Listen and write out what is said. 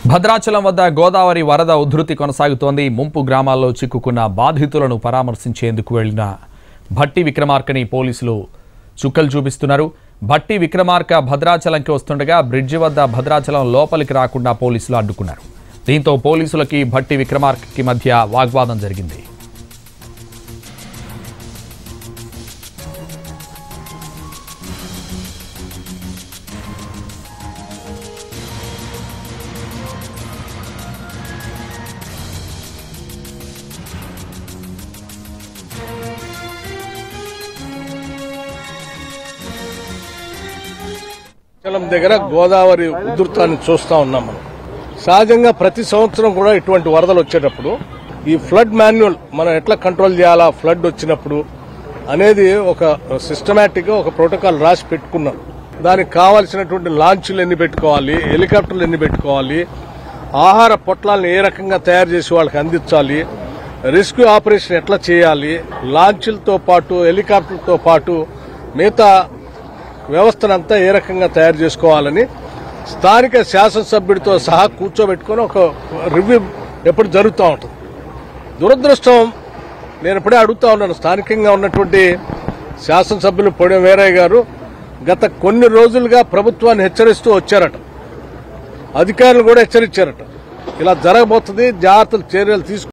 భద్రాచలం వద్ద గోదావరి వరద ఉధృతి కొనసాగుతోంది ముంపు గ్రామాల్లో చిక్కుకున్న బాధితులను పరామర్శించేందుకు వెళ్లిన భట్టి విక్రమార్కని పోలీసులు చుక్కలు చూపిస్తున్నారు భట్టి విక్రమార్క భద్రాచలంకి వస్తుండగా బ్రిడ్జి వద్ద భద్రాచలం లోపలికి రాకుండా పోలీసులు అడ్డుకున్నారు దీంతో పోలీసులకి భట్టి విక్రమార్కకి మధ్య వాగ్వాదం జరిగింది చలం దగ్గర గోదావరి ఉధృతాన్ని చూస్తా ఉన్నాం మనం సహజంగా ప్రతి సంవత్సరం కూడా ఇటువంటి వరదలు వచ్చేటప్పుడు ఈ ఫ్లడ్ మాన్యువల్ మనం ఎట్లా కంట్రోల్ చేయాలా ఫ్లడ్ వచ్చినప్పుడు అనేది ఒక సిస్టమేటిక్ గా ఒక ప్రోటోకాల్ రాసి పెట్టుకున్నాం దానికి కావాల్సినటువంటి లాంచ్లు ఎన్ని పెట్టుకోవాలి హెలికాప్టర్లు ఎన్ని పెట్టుకోవాలి ఆహార పొట్లాలను ఏ రకంగా తయారు చేసి వాళ్ళకి అందించాలి రెస్క్యూ ఆపరేషన్ ఎట్లా చేయాలి లాంచ్లతో పాటు హెలికాప్టర్తో పాటు మిగతా వ్యవస్థనంతా ఏ రకంగా తయారు చేసుకోవాలని స్థానిక శాసనసభ్యుడితో సహా కూర్చోబెట్టుకొని ఒక రివ్యూ ఎప్పుడు జరుగుతూ ఉంటుంది దురదృష్టం నేను ఇప్పుడే అడుగుతా ఉన్నాను స్థానికంగా ఉన్నటువంటి శాసనసభ్యులు పొడి వీరయ్య గారు గత కొన్ని రోజులుగా ప్రభుత్వాన్ని హెచ్చరిస్తూ వచ్చారట అధికారులు కూడా హెచ్చరించారట ఇలా జరగబోతుంది జాగ్రత్తలు చర్యలు తీసుకు